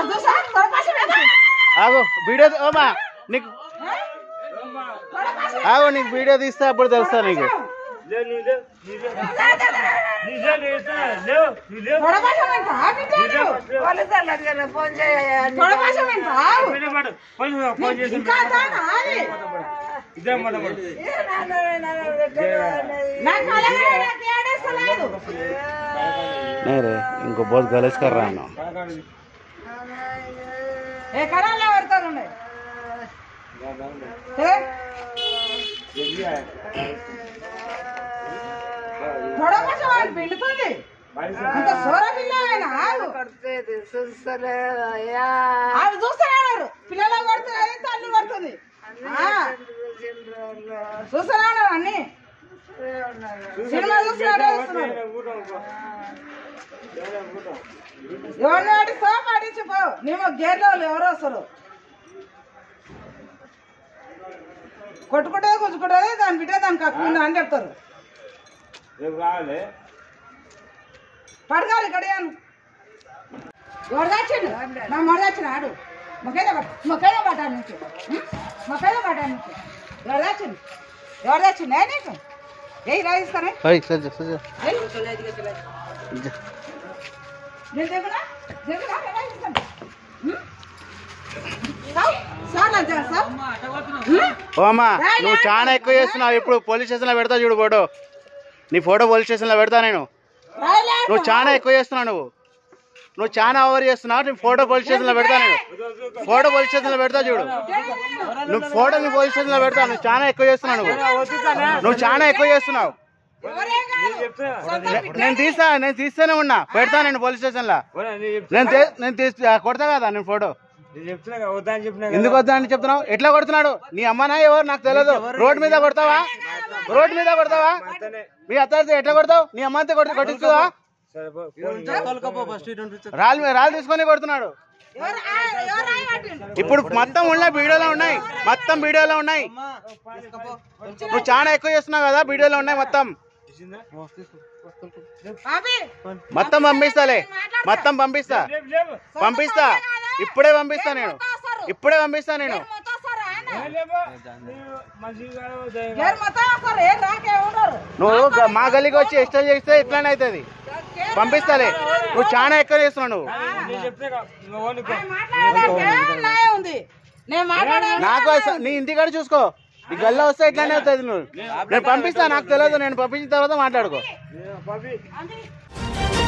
అది చూసా పొరపాటు మీద ఆగు వీడియో తీ- ఓమా నీకు ఆగు నీకు వీడియో తీస్తే అప్పుడు తెలుస్తా నీకు పొరపాటు మీద ఆపించాడు ఫోన్ చేయాలి పొరపాటు మీద ఆగు. ఇంకా తాను ఆగి. నాకు అలాగే నాకు ఏడేస్తలేదు. నేరే ఇంకో బోత్ గలీజ్ కర్ रहा हूं ఏ కడాల్లో పెడతారు ఉన్నాయి. ఏ? పొడవసం వాడు పిండుతుంది అంత సోర పిల్లలైనా ఆగు కొడుతుంది చూస్తలేదయ్యా ఆవిడ చూస్తున్నారు పిల్లలు కొడుతుంది తల్లి కొడుతుంది ఆ, చూస్తున్నారు అన్ని సినిమా చూస్తున్నారు చూస్తున్నారు ఎవరిని అడిస్తా పడించిపో నీవు గేర్లో ఎవరు వస్తారు కొట్టుకుంటే గుంజుకుంటుంది దాని బిడ్డ దానికి కక్కుంది అని చెప్తారు పడగాలి గడియాను ఎవరు దాచిండు నా మొడ దాచిన ఆడు మొకేద మొకేద పడ్డా నుంచి మొకేద పడ్డా నుంచి ఎవరు దాచిండు ఎవరు దాచిండు ఏ నీకు ఏ రాయిస్తానే हाय सज सज నేను దిగునా దిగునా నేను రాయిస్తాను సార్ సార్ అంతే సార్ ఓమా నువ్వు చాలా ఎక్కువ చేస్తున్నావు ఇప్పుడు పోలీస్ స్టేషన్లో పెడతా చూడు ఫోటో నీ ఫోటో పోలీస్ స్టేషన్లో పెడతా నేను రాయలేదు నువ్వు చాలా ఎక్కువ చేస్తున్నావు నువ్వు నువ్వు చాలా ఓవర్ చేస్తున్నావు నీ ఫోటో పోలీస్ స్టేషన్లో పెడతా నేను ఫోటో పోలీస్ స్టేషన్లో పెడతా చూడు నువ్వు ఫోటో నీ పోలీస్ స్టేషన్లో పెడతా నువ్వు చాలా ఎక్కువ చేస్తున్నావు నువ్వు నువ్వు చాలా ఎక్కువ చేస్తున్నావు ఎవరే కాదు నే- నేను తీస్తా నేను తీస్తూనే ఉన్నా పెడతా నేను పోలీస్ స్టేషన్లో నేను తీ- నేను తీసి కొడతా కదా నేను ఫోటో ఎందుకు వద్దా అని చెప్తున్నావు ఎట్లా కొడుతున్నాడు నీ అమ్మనా ఎవరు నాకు తెలియదు రోడ్ మీద కొడతావా రోడ్ మీద కొడతావా మీ అత్తడితో ఎట్లా కొడతావు నీ అమ్మంతా కొట్టి కొట్టిస్తావా రాళ్ళు మీద రాళ్ళు తీసుకొని కొడుతున్నాడు ఎవరు ఆ- ఎవరు రాయబట్టిండు ఇప్పుడు మొత్తం ఉన్నాయి వీడియోలో ఉన్నాయి మొత్తం వీడియోలో ఉన్నాయి నువ్వు చాలా ఎక్కువ చేస్తున్నావు కదా వీడియోలో ఉన్నాయి మొత్తం బాబీ మొత్తం పంపిస్తాలే మొత్తం పంపిస్తా పంపిస్తా ఇప్పుడే పంపిస్తా నేను ఇప్పుడే పంపిస్తా నేను మొత్తం వస్తారా ఆయన? గేర్ మొత్తం వస్తారు ఏం రాకే ఉండరు నువ్వు గ- మా గల్లీకి వచ్చి ఇష్టం చేస్తే ఇట్లానే అవుతుంది పంపిస్తాలే నువ్వు చాలా ఎక్కువ చేస్తున్నావు నువ్వు మాట్లాడడానికి న్యాయం ఉంది నేను మాట్లాడే నాకు అస- నీ ఇంటికాడ చూసుకో ఈ గల్లో వస్తే ఇట్లానే అవుతుంది నువ్వు నేను పంపిస్తా నాకు తెలియదు నేను పంపించిన తర్వాత మాట్లాడుకో అది